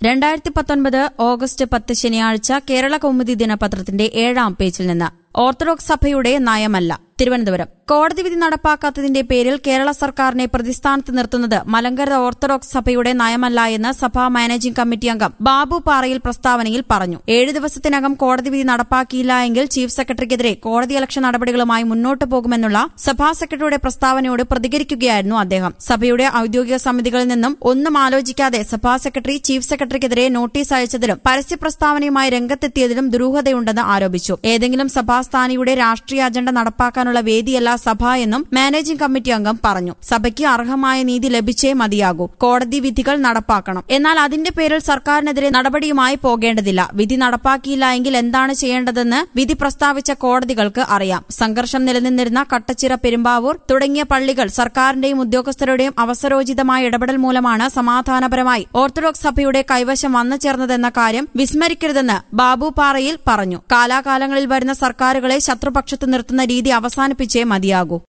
രണ്ടായിരത്തി പത്തൊൻപത് ഓഗസ്റ്റ് പത്ത് ശനിയാഴ്ച കേരള കൗമുദി ദിനപത്രത്തിന്റെ ഏഴാം പേജിൽ നിന്ന് ഓർത്തഡോക്സ് സഭയുടെ നയമല്ല തിരുവനന്തപുരം കോടതി വിധി നടപ്പാക്കാത്തതിന്റെ പേരിൽ കേരള സർക്കാരിനെ പ്രതിസ്ഥാനത്ത് നിർത്തുന്നത് മലങ്കര ഓർത്തഡോക്സ് സഭയുടെ നയമല്ല എന്ന് സഭാ മാനേജിംഗ് കമ്മിറ്റി അംഗം ബാബു പാറയിൽ പ്രസ്താവനയിൽ പറഞ്ഞു ഏഴ് ദിവസത്തിനകം കോടതി വിധി നടപ്പാക്കിയില്ല എങ്കിൽ ചീഫ് സെക്രട്ടറിക്കെതിരെ കോടതി അലക്ഷ്യ നടപടികളുമായി മുന്നോട്ടു പോകുമെന്നുള്ള സഭാ സെക്രട്ടറിയുടെ പ്രസ്താവനയോട് പ്രതികരിക്കുകയായിരുന്നു അദ്ദേഹം സഭയുടെ ഔദ്യോഗിക സമിതികളിൽ നിന്നും ഒന്നും ആലോചിക്കാതെ സഭാ സെക്രട്ടറി ചീഫ് സെക്രട്ടറിക്കെതിരെ നോട്ടീസ് അയച്ചതിലും പരസ്യ പ്രസ്താവനയുമായി രംഗത്തെത്തിയതിലും ദുരൂഹതയുണ്ടെന്ന് ആരോപിച്ചു ഏതെങ്കിലും സഭാസ്ഥാനിയുടെ രാഷ്ട്രീയ അജണ്ട നടപ്പാക്കാനുള്ള വേദിയല്ല സഭ എന്നും മാനേജിംഗ് കമ്മിറ്റി അംഗം പറഞ്ഞു സഭയ്ക്ക് അർഹമായ നീതി ലഭിച്ചേ മതിയാകൂ കോടതി വിധികൾ നടപ്പാക്കണം എന്നാൽ അതിന്റെ പേരിൽ സർക്കാരിനെതിരെ നടപടിയുമായി പോകേണ്ടതില്ല വിധി നടപ്പാക്കിയില്ല എങ്കിൽ എന്താണ് ചെയ്യേണ്ടതെന്ന് വിധി പ്രസ്താവിച്ച കോടതികൾക്ക് അറിയാം സംഘർഷം നിലനിന്നിരുന്ന കട്ടച്ചിറ പെരുമ്പാവൂർ തുടങ്ങിയ പള്ളികൾ സർക്കാരിന്റെയും ഉദ്യോഗസ്ഥരുടെയും അവസരോചിതമായ ഇടപെടൽ മൂലമാണ് സമാധാനപരമായി ഓർത്തഡോക്സ് സഭയുടെ കൈവശം വന്നു ചേർന്നതെന്ന കാര്യം വിസ്മരിക്കരുതെന്ന് ബാബു പാറയിൽ പറഞ്ഞു കാലാകാലങ്ങളിൽ വരുന്ന സർക്കാരുകളെ ശത്രുപക്ഷത്ത് നിർത്തുന്ന രീതി അവസാനിപ്പിച്ചേ മതിയാകൂ